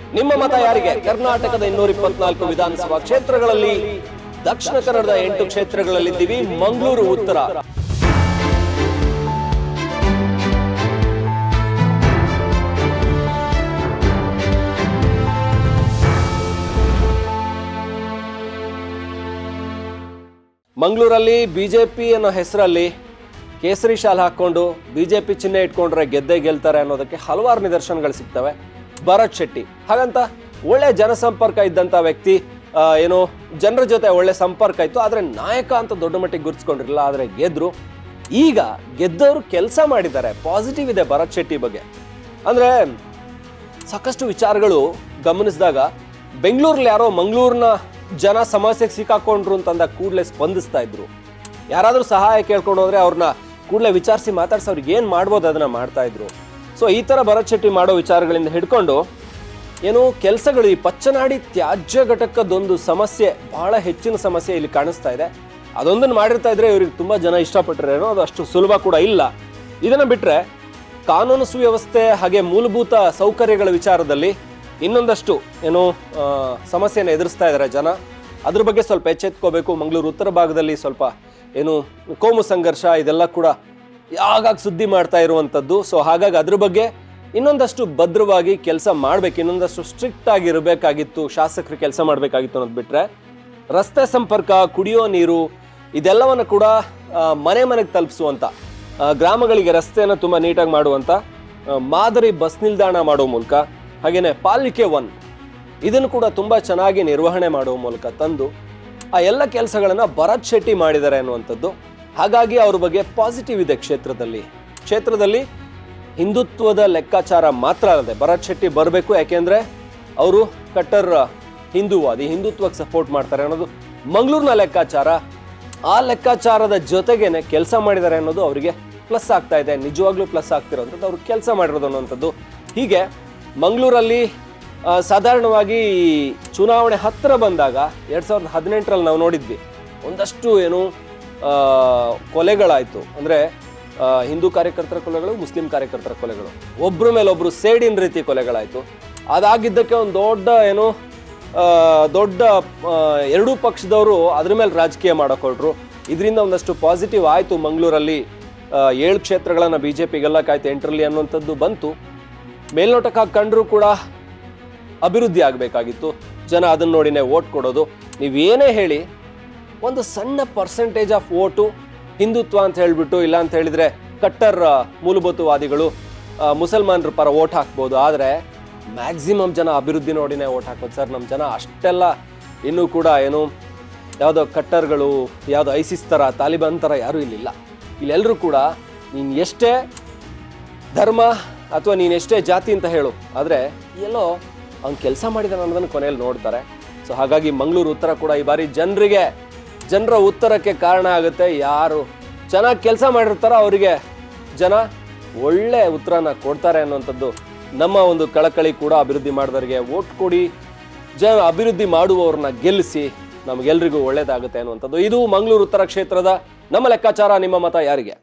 ನಿಮ್ಮ ಮತ ಯಾರಿಗೆ ಕರ್ನಾಟಕದ ಇನ್ನೂರ ಇಪ್ಪತ್ನಾಲ್ಕು ವಿಧಾನಸಭಾ ಕ್ಷೇತ್ರಗಳಲ್ಲಿ ದಕ್ಷಿಣ ಕನ್ನಡದ ಎಂಟು ಕ್ಷೇತ್ರಗಳಲ್ಲಿದ್ದೀವಿ ಮಂಗಳೂರು ಉತ್ತರ ಮಂಗಳೂರಲ್ಲಿ ಬಿಜೆಪಿ ಅನ್ನೋ ಹೆಸರಲ್ಲಿ ಕೇಸರಿ ಶಾಲ್ ಹಾಕೊಂಡು ಬಿಜೆಪಿ ಚಿಹ್ನೆ ಇಟ್ಕೊಂಡ್ರೆ ಗೆದ್ದೇ ಗೆಲ್ತಾರೆ ಅನ್ನೋದಕ್ಕೆ ಹಲವಾರು ನಿದರ್ಶನಗಳು ಸಿಗ್ತವೆ ಭರತ್ ಶೆಟ್ಟಿ ಹಾಗಂತ ಒಳ್ಳೆ ಜನಸಂಪರ್ಕ ಇದ್ದಂಥ ವ್ಯಕ್ತಿ ಆ, ಏನು ಜನರ ಜೊತೆ ಒಳ್ಳೆ ಸಂಪರ್ಕ ಇತ್ತು ಆದರೆ ನಾಯಕ ಅಂತ ದೊಡ್ಡ ಮಟ್ಟಿಗೆ ಗುರುತಿಸ್ಕೊಂಡಿರಲಿಲ್ಲ ಆದರೆ ಗೆದ್ರು ಈಗ ಗೆದ್ದವರು ಕೆಲಸ ಮಾಡಿದ್ದಾರೆ ಪಾಸಿಟಿವ್ ಇದೆ ಭರತ್ ಶೆಟ್ಟಿ ಬಗ್ಗೆ ಅಂದರೆ ಸಾಕಷ್ಟು ವಿಚಾರಗಳು ಗಮನಿಸಿದಾಗ ಬೆಂಗಳೂರಲ್ಲಿ ಯಾರೋ ಮಂಗಳೂರಿನ ಜನ ಸಮಸ್ಯೆಗೆ ಸಿಕ್ಕಾಕೊಂಡ್ರು ಅಂತಂದ ಕೂಡಲೇ ಸ್ಪಂದಿಸ್ತಾ ಇದ್ರು ಯಾರಾದರೂ ಸಹಾಯ ಕೇಳ್ಕೊಂಡು ಹೋದ್ರೆ ಅವ್ರನ್ನ ಕೂಡಲೇ ವಿಚಾರಿಸಿ ಮಾತಾಡ್ಸಿ ಅವ್ರಿಗೆ ಏನು ಮಾಡ್ಬೋದು ಅದನ್ನ ಮಾಡ್ತಾ ಇದ್ರು ಸೊ ಈ ಥರ ಭರತ್ ಶೆಟ್ಟಿ ಮಾಡೋ ವಿಚಾರಗಳಿಂದ ಹಿಡ್ಕೊಂಡು ಏನು ಕೆಲಸಗಳು ಈ ಪಚ್ಚನಾಡಿ ತ್ಯಾಜ್ಯ ಘಟಕದೊಂದು ಸಮಸ್ಯೆ ಬಹಳ ಹೆಚ್ಚಿನ ಸಮಸ್ಯೆ ಇಲ್ಲಿ ಕಾಣಿಸ್ತಾ ಇದೆ ಅದೊಂದನ್ನು ಮಾಡಿರ್ತಾ ಇದ್ರೆ ಇವ್ರಿಗೆ ತುಂಬ ಜನ ಇಷ್ಟಪಟ್ಟರೇನೋ ಅದು ಅಷ್ಟು ಸುಲಭ ಕೂಡ ಇಲ್ಲ ಇದನ್ನು ಬಿಟ್ಟರೆ ಕಾನೂನು ಸುವ್ಯವಸ್ಥೆ ಹಾಗೆ ಮೂಲಭೂತ ಸೌಕರ್ಯಗಳ ವಿಚಾರದಲ್ಲಿ ಇನ್ನೊಂದಷ್ಟು ಏನು ಆ, ಸಮಸ್ಯೆನ ಎದುರಿಸ್ತಾ ಇದ್ದಾರೆ ಜನ ಅದ್ರ ಬಗ್ಗೆ ಸ್ವಲ್ಪ ಎಚ್ಚೆತ್ಕೋಬೇಕು ಮಂಗಳೂರು ಉತ್ತರ ಭಾಗದಲ್ಲಿ ಸ್ವಲ್ಪ ಏನು ಕೋಮು ಸಂಘರ್ಷ ಇದೆಲ್ಲ ಕೂಡ ಆಗಾಗ ಸುದ್ದಿ ಮಾಡ್ತಾ ಇರುವಂಥದ್ದು ಸೊ ಹಾಗಾಗಿ ಅದ್ರ ಬಗ್ಗೆ ಇನ್ನೊಂದಷ್ಟು ಭದ್ರವಾಗಿ ಕೆಲಸ ಮಾಡ್ಬೇಕು ಇನ್ನೊಂದಷ್ಟು ಸ್ಟ್ರಿಕ್ಟ್ ಆಗಿ ಇರಬೇಕಾಗಿತ್ತು ಶಾಸಕರು ಕೆಲಸ ಮಾಡಬೇಕಾಗಿತ್ತು ಅನ್ನೋದು ಬಿಟ್ರೆ ರಸ್ತೆ ಸಂಪರ್ಕ ಕುಡಿಯೋ ನೀರು ಇದೆಲ್ಲವನ್ನು ಕೂಡ ಆ, ಮನೆ ಮನೆಗೆ ತಲುಪಿಸುವಂಥ ಆ, ಗ್ರಾಮಗಳಿಗೆ ರಸ್ತೆಯನ್ನು ತುಂಬ ನೀಟಾಗಿ ಮಾಡುವಂಥ ಆ, ಮಾದರಿ ಬಸ್ ನಿಲ್ದಾಣ ಮಾಡೋ ಮೂಲಕ ಹಾಗೆಯೇ ಪಾಲಿಕೆ ಒನ್ ಇದನ್ನು ಕೂಡ ತುಂಬ ಚೆನ್ನಾಗಿ ನಿರ್ವಹಣೆ ಮಾಡುವ ಮೂಲಕ ತಂದು ಆ ಎಲ್ಲ ಕೆಲಸಗಳನ್ನು ಭರತ್ ಶೆಟ್ಟಿ ಮಾಡಿದ್ದಾರೆ ಅನ್ನುವಂಥದ್ದು ಹಾಗಾಗಿ ಅವ್ರ ಬಗ್ಗೆ ಪಾಸಿಟಿವ್ ಇದೆ ಕ್ಷೇತ್ರದಲ್ಲಿ ಕ್ಷೇತ್ರದಲ್ಲಿ ಹಿಂದುತ್ವದ ಲೆಕ್ಕಾಚಾರ ಮಾತ್ರ ಅಲ್ಲದೆ ಭರತ್ ಶೆಟ್ಟಿ ಬರಬೇಕು ಯಾಕೆಂದ್ರೆ ಅವರು ಕಟ್ಟರ್ ಹಿಂದೂವಾದಿ ಹಿಂದುತ್ವಕ್ಕೆ ಸಪೋರ್ಟ್ ಮಾಡ್ತಾರೆ ಅನ್ನೋದು ಮಂಗಳೂರಿನ ಲೆಕ್ಕಾಚಾರ ಆ ಲೆಕ್ಕಾಚಾರದ ಜೊತೆಗೇನೆ ಕೆಲಸ ಮಾಡಿದ್ದಾರೆ ಅನ್ನೋದು ಅವರಿಗೆ ಪ್ಲಸ್ ಆಗ್ತಾ ಇದೆ ನಿಜವಾಗ್ಲೂ ಪ್ಲಸ್ ಆಗ್ತಿರೋಂಥದ್ದು ಅವ್ರು ಕೆಲಸ ಮಾಡಿರೋದು ಅನ್ನೋಂಥದ್ದು ಹೀಗೆ ಮಂಗಳೂರಲ್ಲಿ ಆ, ಸಾಧಾರಣವಾಗಿ ಈ ಚುನಾವಣೆ ಹತ್ತಿರ ಬಂದಾಗ ಎರಡು ಸಾವಿರದ ಹದಿನೆಂಟರಲ್ಲಿ ನಾವು ನೋಡಿದ್ವಿ ಒಂದಷ್ಟು ಏನು ಆ, ಕೊಲೆಗಳಾಯಿತು ಅಂದರೆ ಹಿಂದೂ ಕಾರ್ಯಕರ್ತರ ಕೊಲೆಗಳು ಮುಸ್ಲಿಂ ಕಾರ್ಯಕರ್ತರ ಕೊಲೆಗಳು ಒಬ್ಬರ ಮೇಲೆ ಒಬ್ಬರು ಸೇಡಿನ ರೀತಿ ಕೊಲೆಗಳಾಯಿತು ಅದಾಗಿದ್ದಕ್ಕೆ ಒಂದು ದೊಡ್ಡ ಏನು ಆ, ದೊಡ್ಡ ಆ, ಎರಡೂ ಪಕ್ಷದವರು ಅದ್ರ ಮೇಲೆ ರಾಜಕೀಯ ಮಾಡೋಕೊಟ್ರು ಇದರಿಂದ ಒಂದಷ್ಟು ಪಾಸಿಟಿವ್ ಆಯಿತು ಮಂಗಳೂರಲ್ಲಿ ಆ, ಏಳು ಕ್ಷೇತ್ರಗಳನ್ನು ಬಿ ಜೆ ಪಿಗೆಲ್ಲ ಕಾಯ್ತು ಎಂಟರಲ್ಲಿ ಅನ್ನುವಂಥದ್ದು ಬಂತು ಮೇಲ್ನೋಟಕ್ಕೆ ಕಂಡ್ರೂ ಕೂಡ ಅಭಿವೃದ್ಧಿ ಆಗಬೇಕಾಗಿತ್ತು ಜನ ಅದನ್ನ ನೋಡಿನೇ ಓಟ್ ಕೊಡೋದು ನೀವೇನೇ ಹೇಳಿ ಒಂದು ಸಣ್ಣ ಪರ್ಸೆಂಟೇಜ್ ಆಫ್ ಓಟು ಹಿಂದುತ್ವ ಅಂತ ಹೇಳಿಬಿಟ್ಟು ಇಲ್ಲ ಅಂತ ಹೇಳಿದ್ರೆ ಕಟ್ಟರ್ ಆ, ಮೂಲಭೂತವಾದಿಗಳು ಆ, ಮುಸಲ್ಮಾನರ ಪರ ಓಟ್ ಹಾಕ್ಬೋದು ಆದರೆ ಮ್ಯಾಕ್ಸಿಮಮ್ ಜನ ಅಭಿವೃದ್ಧಿ ನೋಡಿನೇ ಓಟ್ ಹಾಕೋದು ಸರ್ ನಮ್ಮ ಜನ ಅಷ್ಟೆಲ್ಲ ಇನ್ನೂ ಕೂಡ ಏನು ಯಾವುದೋ ಕಟ್ಟರ್ಗಳು ಯಾವುದೋ ಐಸಿಸ್ ಥರ ತಾಲಿಬಾನ್ ಥರ ಯಾರೂ ಇಲ್ಲಿಲ್ಲ ಇಲ್ಲೆಲ್ಲರೂ ಕೂಡ ನೀನು ಎಷ್ಟೇ ಧರ್ಮ ಅಥವಾ ನೀನು ಎಷ್ಟೇ ಜಾತಿ ಅಂತ ಹೇಳು ಆದರೆ ಎಲ್ಲೋ ಅವ್ನು ಕೆಲಸ ಮಾಡಿದಾನೆ ಅನ್ನೋದನ್ನು ಕೊನೆಯಲ್ಲಿ ನೋಡ್ತಾರೆ ಸೊ ಹಾಗಾಗಿ ಮಂಗಳೂರು ಉತ್ತರ ಕೂಡ ಈ ಬಾರಿ ಜನರಿಗೆ ಜನರ ಉತ್ತರಕ್ಕೆ ಕಾರಣ ಆಗುತ್ತೆ ಯಾರು ಚೆನ್ನಾಗಿ ಕೆಲಸ ಮಾಡಿರ್ತಾರೋ ಅವರಿಗೆ ಜನ ಒಳ್ಳೆ ಉತ್ತರನ ಕೊಡ್ತಾರೆ ಅನ್ನುವಂಥದ್ದು ನಮ್ಮ ಒಂದು ಕಳಕಳಿ ಕೂಡ ಅಭಿವೃದ್ಧಿ ಮಾಡಿದವರಿಗೆ ಓಟ್ ಕೊಡಿ ಜನ ಅಭಿವೃದ್ಧಿ ಮಾಡುವವ್ರನ್ನ ಗೆಲ್ಲಿಸಿ ನಮಗೆಲ್ರಿಗೂ ಒಳ್ಳೇದಾಗುತ್ತೆ ಅನ್ನುವಂಥದ್ದು ಇದು ಮಂಗಳೂರು ಉತ್ತರ ಕ್ಷೇತ್ರದ ನಮ್ಮ ಲೆಕ್ಕಾಚಾರ ನಿಮ್ಮ ಮತ ಯಾರಿಗೆ